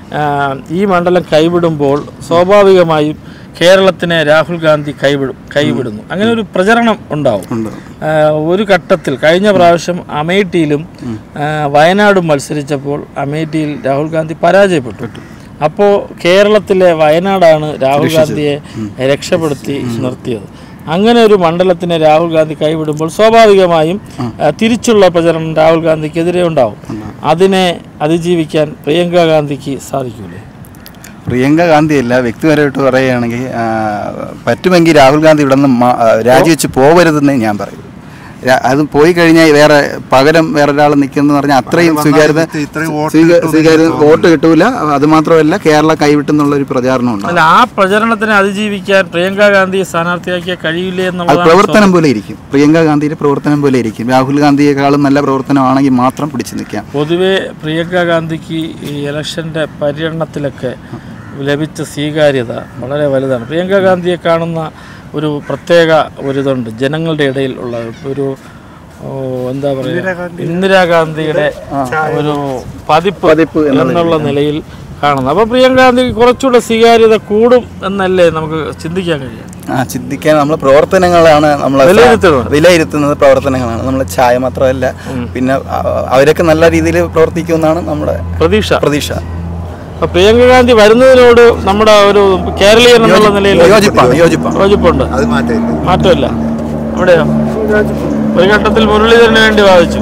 ആ, ഈ മണ്ഡലം കൈവിടുമ്പോൾ സ്വാഭാവികമായും കേരളത്തിനെ രാഹുൽ ഗാന്ധി കൈവിടും കൈവിടുന്നു അങ്ങനെ ഒരു പ്രചരണം ഉണ്ടാവും ആ, ഒരു ഘട്ടത്തിൽ കഴിഞ്ഞ പ്രാവശ്യം അമേഠിയിലും ആ, വയനാടും മത്സരിച്ചപ്പോൾ അമേഠിയിൽ രാഹുൽ ഗാന്ധി പരാജയപ്പെട്ടു അപ്പോൾ കേരളത്തിലെ വയനാടാണ് രാഹുൽ ഗാന്ധിയെ രക്ഷപ്പെടുത്തി നിർത്തിയത് അങ്ങനെ ഒരു മണ്ഡലത്തിനെ രാഹുൽ ഗാന്ധി കൈവിടുമ്പോൾ സ്വാഭാവികമായും ആ, തിരിച്ചുള്ള പ്രചരണം രാഹുൽ ഗാന്ധിക്കെതിരെ ഉണ്ടാവും അതിനെ അതിജീവിക്കാൻ പ്രിയങ്ക ഗാന്ധിക്ക് സാധിക്കൂലേ പ്രിയങ്ക ഗാന്ധി അല്ല വ്യക്തിപരമായിട്ട് പറയുകയാണെങ്കിൽ ആ, പറ്റുമെങ്കിൽ രാഹുൽ ഗാന്ധി ഇവിടെ നിന്ന് മാ- ആ, രാജിവെച്ച് പോകരുതെന്ന് ഞാൻ പറയും രാ- അത് പോയി കഴിഞ്ഞാൽ വേറെ പകരം വേറെ ഒരാൾ നിൽക്കുന്ന പറഞ്ഞാൽ അത്രയും സ്വീകാര്യത സ്വീക- സ്വീകാര്യത വോട്ട് കിട്ടൂല അത് മാത്രമല്ല കേരള കൈവിട്ടെന്നുള്ള ഒരു പ്രചാരണം ഉണ്ട് അല്ല ആ പ്രചരണത്തിനെ അതിജീവിക്കാൻ പ്രിയങ്ക ഗാന്ധിയെ സ്ഥാനാർത്ഥിയാക്കിയ കഴിയില്ലേ അത് എന്നുള്ളതാണ് പ്രവർത്തനം പോലെ ഇരിക്കും പ്രിയങ്ക ഗാന്ധിയുടെ പ്രവർത്തനം പോലെ ഇരിക്കും രാഹുൽ ഗാന്ധിയെക്കാളും നല്ല പ്രവർത്തനമാണെങ്കിൽ മാത്രം പിടിച്ചു നിൽക്കാം പൊതുവെ പ്രിയങ്ക ഗാന്ധിക്ക് ഈ ഇലക്ഷൻ്റെ പര്യടനത്തിലൊക്കെ ലഭിച്ച സ്വീകാര്യത വളരെ വലുതാണ് പ്രിയങ്ക ഗാന്ധിയെ കാണുന്ന ഒരു പ്രത്യേക ഒരിതുണ്ട് ജനങ്ങളുടെ ഇടയിൽ ഉള്ള ഒരു ഓ, എന്താ പറയുക ഇന്ദിരാഗാന്ധിയുടെ ഒരു പതിപ്പ് എന്നുള്ള നിലയിൽ കാണുന്നത് അപ്പോൾ പ്രിയങ്ക ഗാന്ധിക്ക് കുറച്ചുകൂടെ സ്വീകാര്യത കൂടും എന്നല്ലേ നമുക്ക് ചിന്തിക്കാൻ കഴിയും ആ ചിന്തിക്കാൻ നമ്മൾ പ്രവർത്തനങ്ങളാണ് നമ്മൾ വിലയിരുത്തുന്നത്. വിലയിരുത്തുന്നത് പ്രവർത്തനങ്ങളാണ് നമ്മൾ ചായ മാത്രമല്ല പിന്നെ അ- അവരൊക്കെ നല്ല രീതിയിൽ പ്രവർത്തിക്കുമെന്നാണ് നമ്മുടെ പ്രതീക്ഷ പ്രതീക്ഷ അപ്പോൾ പ്രിയങ്ക ഗാന്ധി വരുന്നതിനോട് നമ്മുടെ ഒരു കേരളീയൻ എന്നുള്ള നിലയിൽ യോജിപ്പാണ് യോജിപ്പാണ് യോജിപ്പുണ്ട് മാറ്റമില്ല അവിടെയോ ഒരു ഘട്ടത്തിൽ മുരളീധരന് വേണ്ടി വാദിച്ചു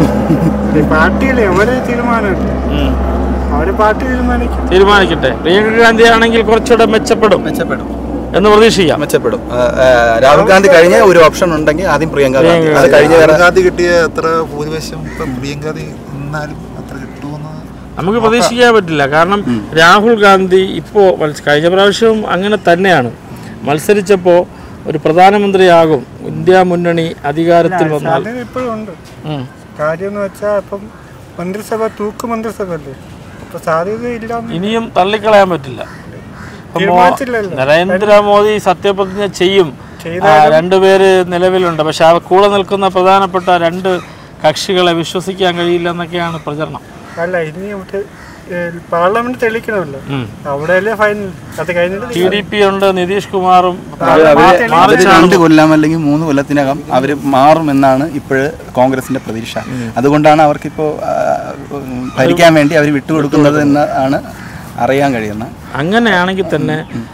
പാർട്ടിയിലെ അവരെ തീരുമാനമുണ്ട് ഉം. അവര് പാർട്ടി തീരുമാനിക്കും തീരുമാനിക്കട്ടെ പ്രിയങ്ക ഗാന്ധി ആണെങ്കിൽ കുറച്ചുകൂടെ മെച്ചപ്പെടും മെച്ചപ്പെടും എന്ന് പ്രതീക്ഷിക്കാം മെച്ചപ്പെടും ആ, ആ, രാഹുൽ ഗാന്ധി കഴിഞ്ഞ ഒരു ഓപ്ഷൻ ഉണ്ടെങ്കിൽ ആദ്യം പ്രിയങ്ക ഗാന്ധി അത് കഴിഞ്ഞ വേറെ ഗാന്ധി കിട്ടിയ അത്ര ഭൂരിപക്ഷം ഇപ്പൊ പ്രിയങ്കാതി നിന്നാലും അത്ര കിട്ടുമെന്ന് നമുക്ക് പ്രതീക്ഷിക്കാൻ പറ്റില്ല കാരണം രാഹുൽ ഗാന്ധി ഇപ്പോൾ കഴിഞ്ഞ പ്രാവശ്യവും അങ്ങനെ തന്നെയാണ് മത്സരിച്ചപ്പോൾ ഒരു പ്രധാനമന്ത്രിയാകും ഇന്ത്യ മുന്നണി അധികാരത്തിൽ വന്നാൽ സാധ്യത ഇപ്പോഴും ഉണ്ട് ഉം. കാര്യം എന്ന് വെച്ചാൽ ഇപ്പം മന്ത്രിസഭ തൂക്ക് മന്ത്രിസഭ അല്ലേ അപ്പൊ സാധ്യത ഇല്ലാന്ന് ഇനിയും തള്ളിക്കളയാൻ പറ്റില്ല ഇപ്പൊ മോ- തീരുമാനിച്ചില്ലല്ലോ. നരേന്ദ്രമോദി സത്യപ്രതിജ്ഞ ചെയ്യും ആ, രണ്ടുപേര് നിലവിലുണ്ട് പക്ഷെ ആ കൂടെ നിൽക്കുന്ന പ്രധാനപ്പെട്ട രണ്ട് കക്ഷികളെ വിശ്വസിക്കാൻ കഴിയില്ല എന്നൊക്കെയാണ് പ്രചരണം അല്ല ഇനി ഇവിടെ പാർലമെന്റ് തെളിയിക്കണമല്ലോ ഉം. അവിടെ അല്ലേ ഫൈനൽ അത് കഴിഞ്ഞിട്ട് ടി ഡി പി ഉണ്ട് നിതീഷ് കുമാറും അവര് മാറി അവര് രണ്ട് കൊല്ലം അല്ലെങ്കിൽ മൂന്ന് കൊല്ലത്തിനകം അവർ മാറുമെന്നാണ് ഇപ്പോഴ് കോൺഗ്രസിന്റെ പ്രതീക്ഷ അതുകൊണ്ടാണ് അവർക്കിപ്പോൾ ആ, ഉം, ഭരിക്കാൻ വേണ്ടി അവർ വിട്ടുകൊടുക്കുന്നത് എന്ന് ആണ് അറിയാൻ കഴിയുന്നത് അങ്ങനെയാണെങ്കിൽ തന്നെ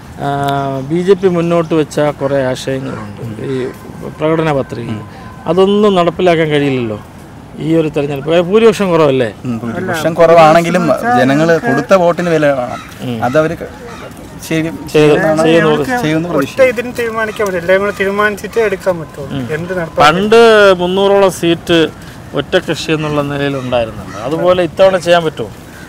ബി ജെ പി മുന്നോട്ട് വെച്ച കുറേ ആശയങ്ങളുണ്ട് ഈ പ്രകടന പത്രിക അതൊന്നും നടപ്പിലാക്കാൻ കഴിയില്ലല്ലോ ഈ ഒരു തെരഞ്ഞെടുപ്പ് കാര്യം ഭൂരിപക്ഷം കുറവല്ലേ ഭൂരിപക്ഷം കുറവാണെങ്കിലും ജനങ്ങൾ കൊടുത്ത വോട്ടിന് വില വേണം അതവർ ശരി ചെയ്യുമെന്നാണ് ചെയ്യുമെന്ന് ഒറ്റ പ്രതീക്ഷിക്കുന്നു ഇതിന് തീരുമാനിക്കാൻ പറ്റില്ല എല്ലാം കൂടെ തീരുമാനിച്ചിട്ടേ എടുക്കാൻ പറ്റുള്ളൂ എന്ത് നടപ്പാ പണ്ട് മുന്നൂറോളം സീറ്റ് ഒറ്റ കൃഷി എന്നുള്ള നിലയിൽ ഉണ്ടായിരുന്നുണ്ട് അതുപോലെ ഇത്തവണ ചെയ്യാൻ പറ്റുമോ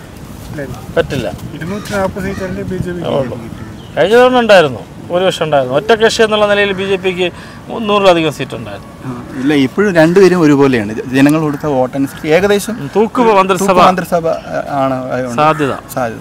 പറ്റില്ല ഇരുന്നൂറ്റി നാൽപ്പത് സീറ്റ് അല്ലേ ബി ജെ പി ഉള്ളൂ കഴിഞ്ഞ തവണ ഉണ്ടായിരുന്നു ഭൂരിപക്ഷം ഉണ്ടായിരുന്നു ഒറ്റ കൃഷി എന്നുള്ള നിലയിൽ ബി ജെ പിക്ക് മുന്നൂറിലധികം സീറ്റ് ഉണ്ടായിരുന്നു ഇല്ല ഇപ്പോഴും രണ്ടുപേരും ഒരുപോലെയാണ് ജനങ്ങൾ കൊടുത്ത വോട്ടനുസരിച്ച് ഏകദേശം തൂക്ക് മന്ത്രിസഭ തൂക്ക് മന്ത്രിസഭ ആ, ആണ് അതുകൊണ്ട് സാധ്യത സാധ്യത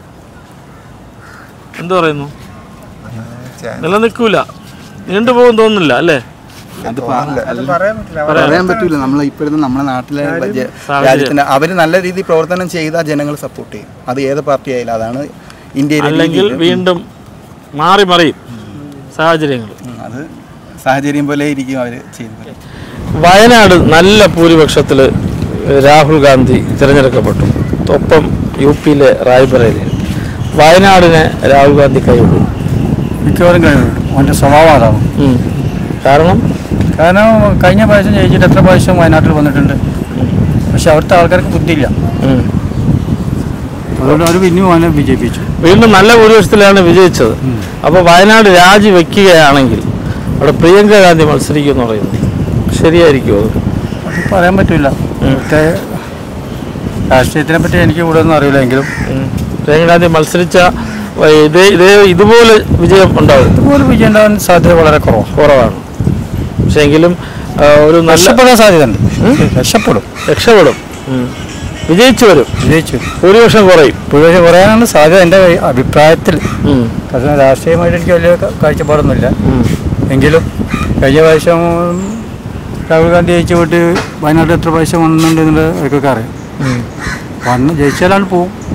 എന്തു പറയുന്നു നിലനിൽക്കൂല നീണ്ടുപോകും തോന്നുന്നില്ല അല്ലേ അത് പ- അത് പറയാൻ പറ്റില്ല പറയാൻ പറ്റൂല നമ്മൾ ഇപ്പോഴത്തെ നമ്മുടെ നാട്ടിലെ ജ- രാജ്യത്തിന് അവർ നല്ല രീതിയിൽ പ്രവർത്തനം ചെയ്താൽ ജനങ്ങൾ സപ്പോർട്ട് ചെയ്യും അത് ഏത് പാർട്ടി ആയാലും അതാണ് ഇന്ത്യയിലെ അല്ലെങ്കിൽ രീതി. വീണ്ടും മാറി മറിയും സാഹചര്യങ്ങൾ ഉം, അത് സാഹചര്യം പോലെ ഇരിക്കും അവർ ചെയ്യുന്നത് വയനാട് നല്ല ഭൂരിപക്ഷത്തിൽ രാഹുൽ ഗാന്ധി തിരഞ്ഞെടുക്കപ്പെട്ടു ഒപ്പം യു പിയിലെ റായ്ബറേലിയിൽ വയനാടിനെ രാഹുൽ ഗാന്ധി കൈവിടും മിക്കവാറും കഴിവിടും അവൻ്റെ സ്വഭാവം അതാണ് ഉം. കാരണം കാരണം കഴിഞ്ഞ പ്രാവശ്യം ജയിച്ചിട്ട് എത്ര പ്രാവശ്യം വയനാട്ടിൽ വന്നിട്ടുണ്ട് പക്ഷെ അവിടുത്തെ ആൾക്കാർക്ക് ബുദ്ധിയില്ല ഉം. അതുകൊണ്ട് അവർ പിന്നെയും അവനെ വിജയിപ്പിച്ചു വീണ്ടും നല്ല ഭൂരിപക്ഷത്തിലാണ് വിജയിച്ചത് അപ്പോൾ വയനാട് രാജിവെക്കുകയാണെങ്കിൽ അവിടെ പ്രിയങ്ക ഗാന്ധി മത്സരിക്കുമെന്ന് പറയുന്നു ശരിയായിരിക്കുമോ അത് അത് പറയാൻ പറ്റില്ല ഇവിടുത്തെ രാഷ്ട്രീയത്തിനെ പറ്റി എനിക്ക് ഇവിടെ ഒന്നും അറിയില്ല എങ്കിലും ഉം. പ്രിയങ്ക ഗാന്ധി മത്സരിച്ച വ- ഇതേ ഇതേ ഇതുപോലെ വിജയം ഉണ്ടാവും ഇതുപോലെ വിജയം ഉണ്ടാവാൻ സാധ്യത വളരെ കുറവാണ് കുറവാണ് പക്ഷേ എങ്കിലും ആ, ഒരു നല്ല രക്ഷപ്പെടാൻ സാധ്യതയുണ്ട് രക്ഷപ്പെടും രക്ഷപ്പെടും ഉം. വിജയിച്ചു വരും വിജയിച്ചു ഭൂരിപക്ഷം കുറയും പുഴ കുറയാനാണ് സാധ്യത എൻ്റെ അഭിപ്രായത്തിൽ ഉം. കാരണം രാഷ്ട്രീയമായിട്ട് എനിക്ക് വലിയ ക- കാഴ്ചപ്പാടൊന്നുമില്ല ഉം. എങ്കിലും കഴിഞ്ഞ പ്രാവശ്യം രാഹുൽ ഗാന്ധി ജയിച്ചു പോയിട്ട് വയനാട്ടിൽ എത്ര പ്രാവശ്യം വന്നിട്ടുണ്ട് എന്നുള്ളത് അവർക്കൊക്കെ അറിയാം ഉം. വന്ന് ജയിച്ചാലാണ് പോവും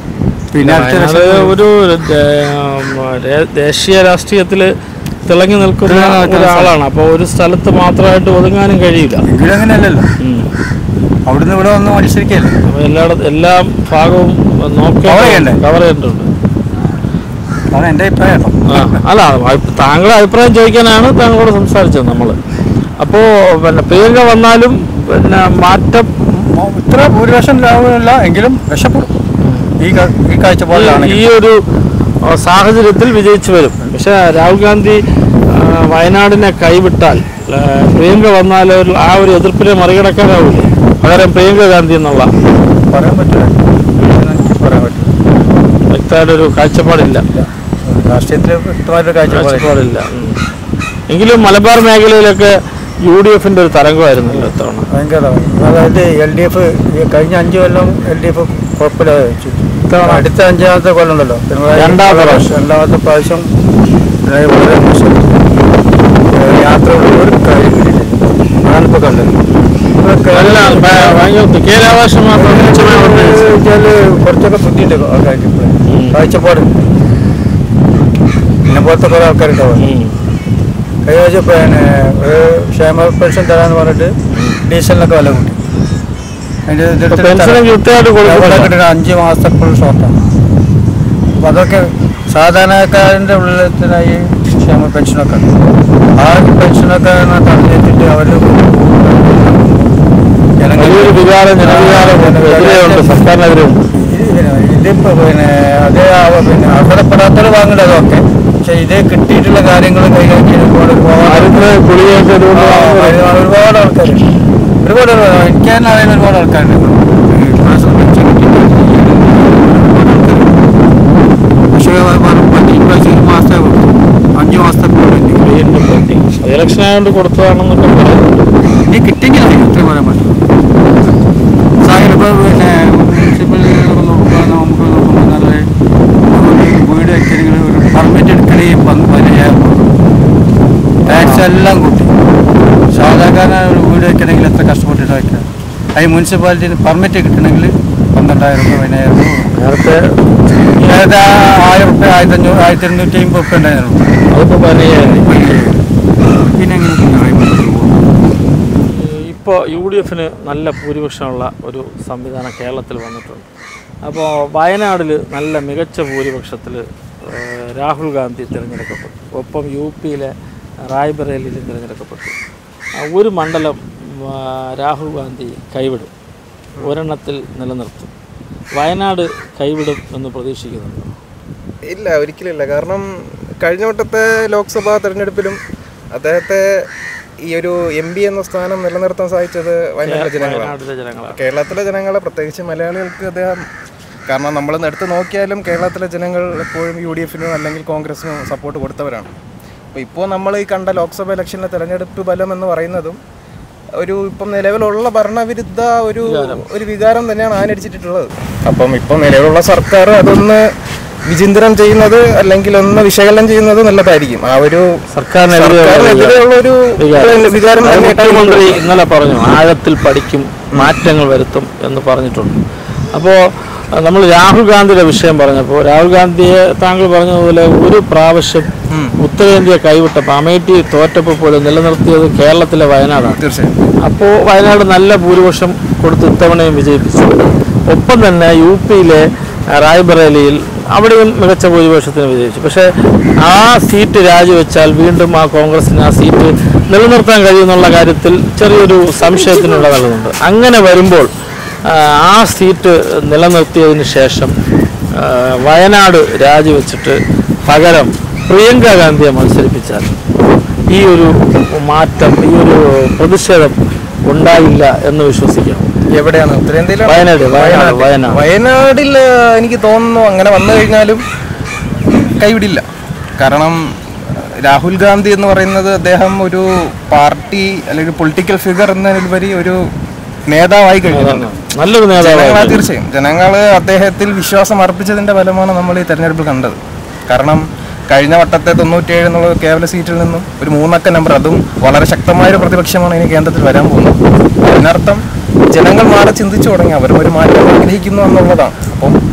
പിന്നെ അടുത്ത വയനാട് ഇലക്ഷൻ ഒരു ദേ- ദേ- ദേശീയ രാഷ്ട്രീയത്തിൽ തിളങ്ങി നിൽക്കുന്ന തിളങ്ങി നിൽക്കുന്ന ഒരാളാണ് അപ്പോൾ ഒരു സ്ഥലത്ത് മാത്രമായിട്ട് ഒതുങ്ങാനും കഴിയില്ല എങ്കിലും അങ്ങനെയല്ലല്ലോ അവിടുന്ന് ഇവിടെ വന്ന് മത്സരിക്കല്ലേ അപ്പോൾ എല്ലായിടത്തും എല്ലാ ഭാഗവും നോക്കി Cover ചെയ്യണ്ടേ? കവർ ചെയ്തിട്ടുണ്ട് അതാണ് എൻ്റെ അഭിപ്രായം കേട്ടോ ആ, അല്ല അഭി- താങ്കളുടെ അഭിപ്രായം ചോദിക്കാനാണ് താങ്കളോട് സംസാരിച്ചത് നമ്മൾ അപ്പോൾ പിന്നെ പ്രിയങ്ക വന്നാലും പിന്നെ മാറ്റം മോ- ഇത്ര ഭൂരിപക്ഷം ലാഭമില്ല എങ്കിലും രക്ഷപ്പെടും ഈ ക- ഈ ഈ കാഴ്ചപ്പാടിലാണെങ്കിൽ ഒരു ആ, സാഹചര്യത്തിൽ വിജയിച്ചു വരും പക്ഷേ രാഹുൽ ഗാന്ധി ആ, വയനാടിനെ കൈവിട്ടാൽ ആ, പ്രിയങ്ക വന്നാൽ ഒരു ആ ഒരു എതിർപ്പിനെ മറികടക്കാനാവില്ലേ പകരം പ്രിയങ്ക ഗാന്ധി എന്നുള്ള പറയാൻ പറ്റില്ല എനിക്ക് പറയാൻ പറ്റില്ല വ്യക്തമായിട്ടൊരു കാഴ്ചപ്പാടില്ല രാഷ്ട്രീയത്തിൽ വ്യക്തമായിട്ടൊരു കാഴ്ചപ്പാടില്ല കാഴ്ചപ്പാടില്ല ഉം. എങ്കിലും മലബാർ മേഖലയിലൊക്കെ യു ഡി എഫിന്റെ ഒരു തരംഗമായിരുന്നല്ലോ ഇത്തവണ ഭയങ്കര അതായത് എൽ ഡി എഫ് കഴിഞ്ഞ അഞ്ച് കൊല്ലം എൽ ഡി എഫ് കുഴപ്പമില്ലാതെ വെച്ചു ഇത്തവണ അടുത്ത അഞ്ചാമത്തെ കൊല്ലം ഉണ്ടല്ലോ പിണറായി രണ്ടാമത്തെ പ്രാവശ്യം. രണ്ടാമത്തെ പ്രാവശ്യം പിണറായി വളരെ മോശം ഏഹ് യാത്രയുടെ ഒരു കാര്യം കിട്ടിയിട്ടില്ല അതാണ് ഇപ്പോൾ കണ്ടത് ഇതൊക്കെ അല്ല ഭ- ഭയങ്കര കെ രാധാകൃഷ്ണൻ മാത്രം തുച്ഛമായ വോട്ട് എന്ന് വെച്ചാല് കുറച്ചൊക്കെ ബുദ്ധിയുണ്ട് ആൾക്കാർക്ക് ഇപ്പോഴേ. കാഴ്ചപ്പാട് പിന്നെ പോലത്തെ കുറെ ആൾക്കാരുണ്ടാവും ഉം. കഴിഞ്ഞ പ്രാവശ്യം പിന്നെ ഒരു ക്ഷേമ പെൻഷൻ തരാന്ന് പറഞ്ഞിട്ട് ഡീസലിനൊക്കെ വില കൂട്ടി അതിന്റെ ഇപ്പൊ ഇതെടുത്തിട്ട് പെൻഷനും കൃത്യമായിട്ട് ഇവിടെ കൊടുക്കുന്നില്ല കിട്ടുന്ന അഞ്ച് മാസത്തെ ഫുൾ ഷോർട്ടാണ് അപ്പം അതൊക്കെ സാധാരണക്കാരൻ്റെ ഉള്ളിലത്തിനായി ക്ഷേമ പെൻഷനൊക്കെ ഉണ്ട്. ആ പെൻഷനൊക്കെ തടഞ്ഞിട്ട് അവർ വലിയൊരു വികാരം ജനവികാരം എതിരെയുണ്ട് സർക്കാരിനെതിരെയുണ്ട് ഇതിപ്പോ പിന്നെ അതേ ആവ- പിന്നെ അർഹതപ്പെടാത്തവർ വാങ്ങേണ്ടത് അതൊക്കെ പക്ഷെ ഇത് കിട്ടിയിട്ടുള്ള കാര്യങ്ങൾ കൈകാര്യം ചെയ്യുമ്പോൾ ഒരുപാട് മരുന്ന് ഗുളികയൊക്കെ ഇതുകൊണ്ട് ആ, വാങ്ങുന്നത് ഒരുപാട് ആൾക്കാരുണ്ട് ഒരുപാട് ആൾക്കാര്. എനിക്ക് തന്നെ അറിയുന്ന ഒരുപാട് ആൾക്കാരുണ്ട് ഈ ഇപ്രാവശ്യം പെൻഷൻ കിട്ടിയിട്ട് ഒരുപാട് ആൾക്കാരുണ്ട്. പക്ഷേ മറ്റേ ഇപ്രാവശ്യം ഒരു മാസത്തെ കൊടുത്തു അഞ്ച് മാസത്തെ പെൻഡിങ് വീണ്ടും പെൻഡിങ് ഇലക്ഷൻ ആയതുകൊണ്ട് കൊടുത്തതാണെന്നൊക്കെ പറയുന്നുണ്ട് ഇനി കിട്ടിയെങ്കിൽ അറിയാം അത്രയും പറയാൻ പറ്റും സാഹചര്യം ഇപ്പോൾ പിന്നെ മുനിസിപ്പൽ നോക്കുമ്പോൾ നമുക്ക് നോക്കുമ്പോൾ നല്ല ഒരു വീട് വെക്കണമെങ്കിൽ ഒരു പെർമിറ്റ് എടുക്കണമെങ്കിൽ പതിനയ്യായിരം ടാക്സ് എല്ലാം കൂട്ടി സാധാരണക്കാരനായ ഒരു വീട് വെക്കണമെങ്കിൽ എത്ര കഷ്ടപ്പെട്ടിട്ട് വയ്ക്കാം അതിന് മുനിസിപ്പാലിറ്റിന് പെർമിറ്റ് കിട്ടണമെങ്കിൽ പന്ത്രണ്ടായിരം രൂപ പതിനായിരം രൂപ നേരത്തെ നേരത്തെ ആ ആയിരം റുപ്യ ആയിരത്തി അഞ്ഞൂറ് ആയിരത്തി ഇരുന്നൂറ്റി അമ്പത് റുപ്യ ഉണ്ടായിരുന്നു അതിപ്പോൾ പതിനയ്യായിരം പിന്നെ എങ്ങനെ പിണറായി മുന്നോട്ട് പോകും ഇപ്പോൾ യു ഡി എഫിന് നല്ല ഭൂരിപക്ഷമുള്ള ഒരു സംവിധാനം കേരളത്തിൽ വന്നിട്ടുണ്ട് അപ്പോൾ വയനാടിൽ നല്ല മികച്ച ഭൂരിപക്ഷത്തിൽ രാഹുൽ ഗാന്ധി തിരഞ്ഞെടുക്കപ്പെട്ടു ഒപ്പം യു പിയിലെ റായ്ബറേലിയിലും തിരഞ്ഞെടുക്കപ്പെട്ടു ആ, ഒരു മണ്ഡലം ആ, രാഹുൽ ഗാന്ധി കൈവിടും ഒരെണ്ണത്തിൽ നിലനിർത്തും വയനാട് കൈവിടും എന്ന് പ്രതീക്ഷിക്കുന്നുണ്ട് ഇല്ല ഒരിക്കലും ഇല്ല കാരണം കഴിഞ്ഞ വട്ടത്തെ ലോക്സഭാ തെരഞ്ഞെടുപ്പിലും അദ്ദേഹത്തെ ഈ ഒരു എം പി എന്ന സ്ഥാനം നിലനിർത്താൻ സാധിച്ചത് വയനാട്ടിലെ ജനങ്ങളാണ് വയനാട്ടിലെ ജനങ്ങളാണ് കേരളത്തിലെ ജനങ്ങളെ പ്രത്യേകിച്ച് മലയാളികൾക്ക് അദ്ദേഹം കാരണം നമ്മൾ എടുത്ത് നോക്കിയാലും കേരളത്തിലെ ജനങ്ങൾ എപ്പോഴും യു ഡി എഫിനും അല്ലെങ്കിൽ കോൺഗ്രസിനും സപ്പോർട്ട് കൊടുത്തവരാണ് അപ്പോൾ ഇപ്പോൾ നമ്മൾ ഈ കണ്ട ലോക്സഭ ഇലക്ഷനിലെ തെരഞ്ഞെടുപ്പ് ഫലം എന്ന് പറയുന്നതും ഒരു ഇപ്പം നിലവിലുള്ള ഭരണവിരുദ്ധ ഒരു ഒരു വികാരം തന്നെയാണ് ആനടിച്ചിട്ടുള്ളത് അപ്പം ഇപ്പം നിലവിലുള്ള സർക്കാർ അതൊന്ന് വിചിന്തനം ചെയ്യുന്നത് അല്ലെങ്കിൽ ഒന്ന് വിശകലനം ചെയ്യുന്നത് നല്ലതായിരിക്കും ആ ഒരു സർക്കാരിനെതിരെയുള്ള സർക്കാരിനെതിരെയുള്ള ഒരു വികാരം. വികാരം അത് തന്നെ മുഖ്യമന്ത്രി ഇന്നലെ പറഞ്ഞു ആഴത്തിൽ പഠിക്കും മാറ്റങ്ങൾ വരുത്തും എന്ന് പറഞ്ഞിട്ടുണ്ട് അപ്പോൾ നമ്മൾ രാഹുൽ ഗാന്ധിയുടെ വിഷയം പറഞ്ഞപ്പോൾ രാഹുൽ ഗാന്ധിയെ താങ്കൾ പറഞ്ഞതുപോലെ ഒരു പ്രാവശ്യം ഉത്തരേന്ത്യ കൈവിട്ടപ്പോൾ അമേഠി തോറ്റപ്പോൾ പോലും നിലനിർത്തിയത് കേരളത്തിലെ വയനാടാണ് തീർച്ചയായും അപ്പോൾ വയനാട് നല്ല ഭൂരിപക്ഷം കൊടുത്ത് ഇത്തവണയും വിജയിപ്പിച്ചു ഒപ്പം തന്നെ യു പിയിലെ റായ്ബറേലിയിൽ അവിടെയും മികച്ച ഭൂരിപക്ഷത്തിന് വിജയിച്ചു പക്ഷേ ആ സീറ്റ് രാജിവെച്ചാൽ വീണ്ടും ആ കോൺഗ്രസിന് ആ സീറ്റ് നിലനിർത്താൻ കഴിയുമെന്നുള്ള കാര്യത്തിൽ ചെറിയൊരു സംശയത്തിനുള്ള നൽകുന്നുണ്ട് അങ്ങനെ വരുമ്പോൾ ആ, ആ സീറ്റ് നിലനിർത്തിയതിന് ശേഷം ആ, വയനാട് രാജിവെച്ചിട്ട് പകരം പ്രിയങ്ക ഗാന്ധിയെ മത്സരിപ്പിച്ചാൽ ഈ ഒരു മാറ്റം ഈ ഒരു പ്രതിഷേധം ഉണ്ടായില്ല എന്ന് വിശ്വസിക്കണം എവിടെയാണ് ഉത്തരേന്ത്യയിലാണ് വയനാട് വയനാട് വയനാട് വയനാടിൽ എനിക്ക് തോന്നുന്നു അങ്ങനെ വന്നു കഴിഞ്ഞാലും കൈവിടില്ല കാരണം രാഹുൽ ഗാന്ധി എന്ന് പറയുന്നത് അദ്ദേഹം ഒരു പാർട്ടി അല്ലെങ്കിൽ പൊളിറ്റിക്കൽ ഫിഗർ എന്നതിലുപരി ഒരു നേതാവായി കഴിഞ്ഞിട്ടുണ്ട് നല്ലൊരു ജനങ്ങൾ നേതാവ് തീർച്ചയായും ജനങ്ങൾ അദ്ദേഹത്തിൽ വിശ്വാസം അർപ്പിച്ചതിന്റെ ഫലമാണ് നമ്മൾ ഈ തെരഞ്ഞെടുപ്പിൽ കണ്ടത് കാരണം കഴിഞ്ഞ വട്ടത്തെ തൊണ്ണൂറ്റിയേഴ് എന്നുള്ള കേവല സീറ്റിൽ നിന്നും ഒരു മൂന്നക്ക നമ്പർ അതും വളരെ ശക്തമായ ഒരു പ്രതിപക്ഷമാണ് ഇനി കേന്ദ്രത്തിൽ വരാൻ പോകുന്നത് അതിനർത്ഥം ജനങ്ങൾ മാറി ചിന്തിച്ചു തുടങ്ങി അവരും ഒരു മാറ്റം ആഗ്രഹിക്കുന്നു എന്നുള്ളതാണ് അപ്പം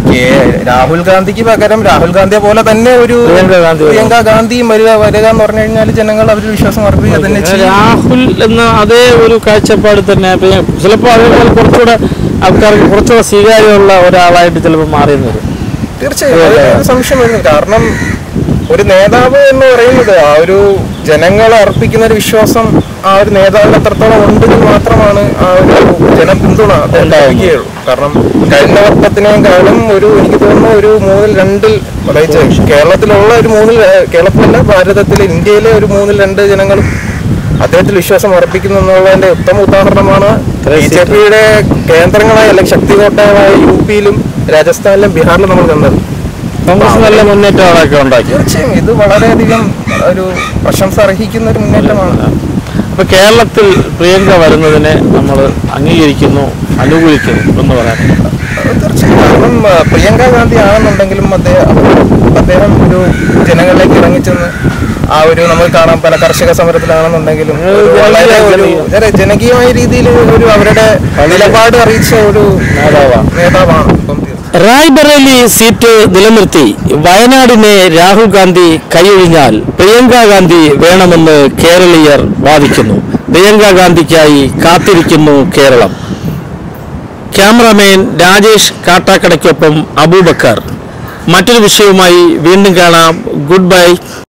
കെ- രാഹുൽ ഗാന്ധിക്ക് പകരം രാഹുൽ ഗാന്ധിയെ പോലെ തന്നെ ഒരു പ്രിയങ്ക ഗാന്ധി വരണം. പ്രിയങ്ക ഗാന്ധിയും വരിക വരിക എന്ന് പറഞ്ഞു കഴിഞ്ഞാൽ ജനങ്ങൾ അവർ വിശ്വാസം അർപ്പിക്കുക തന്നെ ചെയ്യും രാഹുൽ എന്ന അതേ ഒരു കാഴ്ചപ്പാട് തന്നെ പിന്നെ ചിലപ്പോൾ അതേപോലെ കുറച്ചുകൂടെ ആൾക്കാർക്ക് കുറച്ചുകൂടെ സ്വീകാര്യമുള്ള ഒരാളായിട്ട് ചിലപ്പോൾ മാറിയെന്ന് വരും തീർച്ചയായും അതിൽ ഒരു സംശയം വരുന്നു കാരണം ഒരു നേതാവ് എന്ന് പറയുന്നത് ആ ഒരു ജനങ്ങളെ അർപ്പിക്കുന്ന ഒരു വിശ്വാസം ആ ഒരു നേതാവിന് എത്രത്തോളം ഉണ്ടെങ്കിൽ മാത്രമാണ് ആ ഒരു ജനപിന്തുണ ഉണ്ടാവുകയുള്ളൂ കാരണം കഴിഞ്ഞ വട്ടത്തിനേക്കാളും ഒരു എനിക്ക് തോന്നുന്നു ഒരു മൂന്നിൽ രണ്ടിൽ അതായത് കേരളത്തിലുള്ള ഒരു മൂന്നിൽ ഏഹ്, കേരളത്തിലല്ല ഭാരതത്തിലെ ഇന്ത്യയിലെ ഒരു മൂന്നിൽ രണ്ട് ജനങ്ങളും അദ്ദേഹത്തിൽ വിശ്വാസം അർപ്പിക്കുന്നു എന്നുള്ളതിന്റെ ഉത്തമ ഉദാഹരണമാണ് ബി ജെ പിയുടെ കേന്ദ്രങ്ങളായ അല്ലെങ്കിൽ ശക്തികോട്ടകളായ യു പിയിലും രാജസ്ഥാനിലും ബീഹാറിലും നമ്മൾ കണ്ടത് കോൺഗ്രസ് നല്ല മുന്നേറ്റങ്ങളൊക്കെ ഉണ്ടാക്കി തീർച്ചയായും ഇത് വളരെയധികം ഒരു പ്രശംസ അർഹിക്കുന്ന ഒരു മുന്നേറ്റമാണ് അപ്പൊ കേരളത്തിൽ പ്രിയങ്ക വരുന്നതിനെ നമ്മൾ അംഗീകരിക്കുന്നു അനുകൂലിക്കുന്നു എന്ന് പറയാൻ തീർച്ചയായും കാരണം ആ, പ്രിയങ്ക ഗാന്ധി ആണെന്നുണ്ടെങ്കിലും അദ്ദേഹം അദ്ദേഹം ഒരു ജനങ്ങളിലേക്ക് ഇറങ്ങിച്ചെന്ന് ആ ഒരു നമ്മൾ കാണാം പല കർഷക സമരത്തിലാണെന്നുണ്ടെങ്കിലും ഒരു വളരെ ഒരു വളരെ ജനകീയമായ രീതിയിൽ ഒരു അവരുടെ നിലപാട് അറിയിച്ച ഒരു നേതാവാണ് നേതാവാണ് ഇപ്പം തീർച്ചയായും റായ്ബറേലി സീറ്റ് നിലനിർത്തി വയനാടിനെ രാഹുൽ ഗാന്ധി കൈയൊഴിഞ്ഞാൽ പ്രിയങ്ക ഗാന്ധി വേണമെന്ന് കേരളീയർ വാദിക്കുന്നു പ്രിയങ്ക ഗാന്ധിക്കായി കാത്തിരിക്കുന്നു കേരളം ക്യാമറാമാൻ രാജേഷ് കാട്ടാക്കടയ്ക്കൊപ്പം അബൂബക്കർ മറ്റൊരു വിഷയവുമായി വീണ്ടും കാണാം ഗുഡ് ബൈ